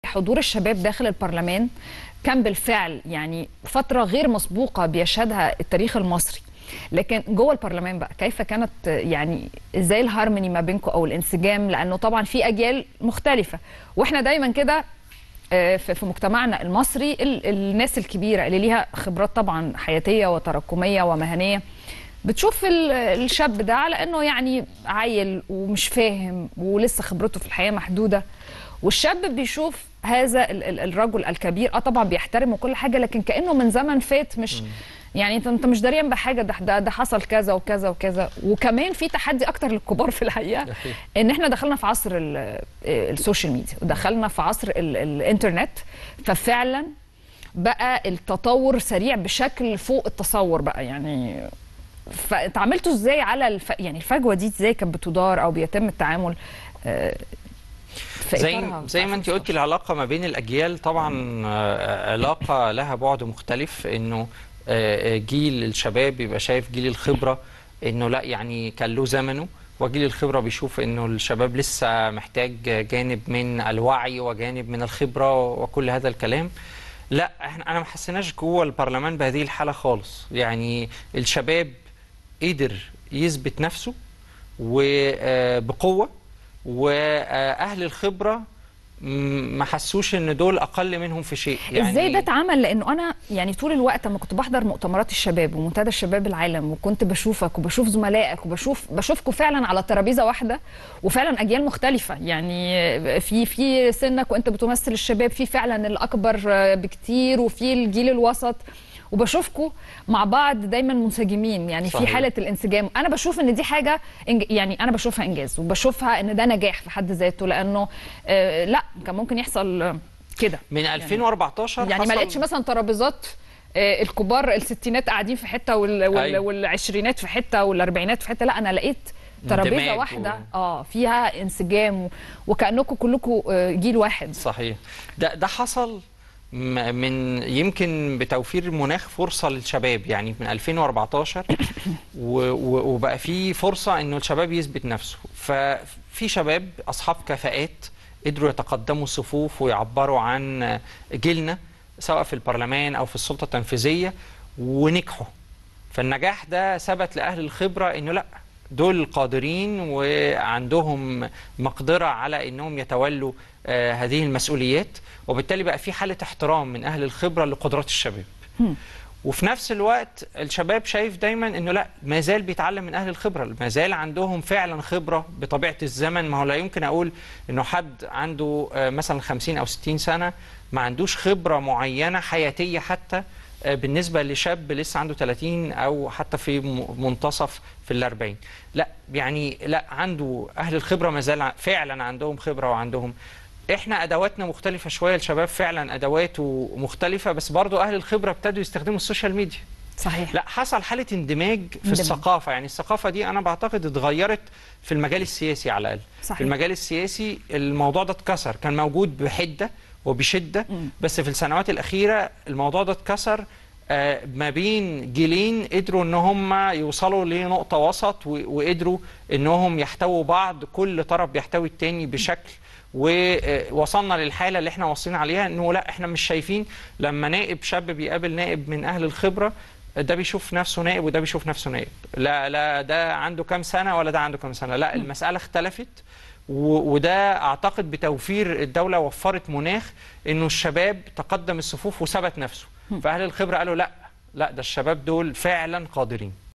حضور الشباب داخل البرلمان كان بالفعل يعني فتره غير مسبوقه بيشهدها التاريخ المصري لكن جوه البرلمان بقى كيف كانت يعني ازاي الهارموني ما بينكم او الانسجام لانه طبعا في اجيال مختلفه واحنا دايما كده آه، في في مجتمعنا المصري ال- الناس الكبيره اللي ليها خبرات طبعا حياتيه وتراكميه ومهنيه بتشوف ال- الشاب ده على انه يعني عيل ومش فاهم ولسه خبرته في الحياه محدوده والشاب بيشوف هذا ال- ال- الرجل الكبير اه طبعا بيحترمه كل حاجه لكن كانه من زمن فات مش يعني انت انت مش دريان بحاجه ده ده, ده حصل كذا وكذا وكذا وكمان في تحدي اكتر للكبار في الحقيقه ان احنا دخلنا في عصر ال- السوشيال ميديا ودخلنا في عصر ال- الانترنت ففعلا بقى التطور سريع بشكل فوق التصور بقى يعني فتعاملتوا ازاي على الف... يعني الفجوه دي ازاي كانت بتدار او بيتم التعامل آه، في زي إطارها زي ما انت قلتي العلاقه ما بين الاجيال طبعا آه، علاقه لها بعد مختلف انه آه، جيل الشباب بيبقى شايف جيل الخبره انه لا يعني كان له زمنه وجيل الخبره بيشوف انه الشباب لسه محتاج جانب من الوعي وجانب من الخبره وكل هذا الكلام لا احنا انا ما حسيناش جوه البرلمان بهذه الحاله خالص يعني الشباب قدر يثبت نفسه وبقوه واهل الخبره م- ما حسوش ان دول اقل منهم في شيء يعني ازاي ده اتعمل لانه انا يعني طول الوقت لما كنت بحضر مؤتمرات الشباب ومنتدى الشباب العالم وكنت بشوفك وبشوف زملائك وبشوف بشوفكم فعلا على ترابيزه واحده وفعلا اجيال مختلفه يعني في في سنك وانت بتمثل الشباب في فعلا الاكبر بكتير وفي الجيل الوسط وبشوفكم مع بعض دايما منسجمين يعني صحيح. في حاله الانسجام انا بشوف ان دي حاجه إنج... يعني انا بشوفها انجاز وبشوفها ان ده نجاح في حد ذاته لانه آه لا كان ممكن يحصل آه، كده من 2014 يعني ما حصل- لقيتش مثلا ترابيزات آه، الكبار الستينات قاعدين في حته وال... وال... أيوة. والعشرينات في حته والاربعينات في حته لا انا لقيت ترابيزه اندماج و- واحده اه فيها انسجام و... وكانكم كلكم آه، جيل واحد صحيح ده ده حصل م- من يمكن بتوفير مناخ فرصه للشباب يعني من 2014 و- و- وبقى في فرصه انه الشباب يثبت نفسه ففي شباب اصحاب كفاءات قدروا يتقدموا الصفوف ويعبروا عن جيلنا سواء في البرلمان او في السلطه التنفيذيه ونجحوا فالنجاح ده ثبت لاهل الخبره انه لا دول قادرين وعندهم مقدره على انهم يتولوا آه، هذه المسؤوليات وبالتالي بقى في حاله احترام من اهل الخبره لقدرات الشباب وفي نفس الوقت الشباب شايف دايما انه لا ما زال بيتعلم من اهل الخبره ما زال عندهم فعلا خبره بطبيعه الزمن ما هو لا يمكن اقول انه حد عنده آه، مثلا 50 او 60 سنه ما عندوش خبره معينه حياتيه حتى آه، بالنسبه لشاب لسه عنده 30 او حتى في م- منتصف في الأربعين لا يعني لا عنده اهل الخبره ما زال ع- فعلا عندهم خبره وعندهم احنا ادواتنا مختلفه شويه الشباب فعلا ادواته مختلفه بس برضو اهل الخبره ابتدوا يستخدموا السوشيال ميديا صحيح لا حصل حاله اندماج في اندماج. الثقافه يعني الثقافه دي انا بعتقد اتغيرت في المجال السياسي على الاقل صحيح. في المجال السياسي الموضوع ده اتكسر كان موجود بحده وبشده بس في السنوات الاخيره الموضوع ده اتكسر آه، ما بين جيلين قدروا ان هم يوصلوا لنقطه وسط و- وقدروا انهم يحتووا بعض كل طرف بيحتوي التاني بشكل ووصلنا للحاله اللي احنا واصلين عليها انه لا احنا مش شايفين لما نائب شاب بيقابل نائب من اهل الخبره ده بيشوف نفسه نائب وده بيشوف نفسه نائب لا لا ده عنده كام سنه ولا ده عنده كام سنه لا المساله اختلفت و- وده اعتقد بتوفير الدوله وفرت مناخ انه الشباب تقدم الصفوف وثبت نفسه فاهل الخبره قالوا لا لا ده الشباب دول فعلا قادرين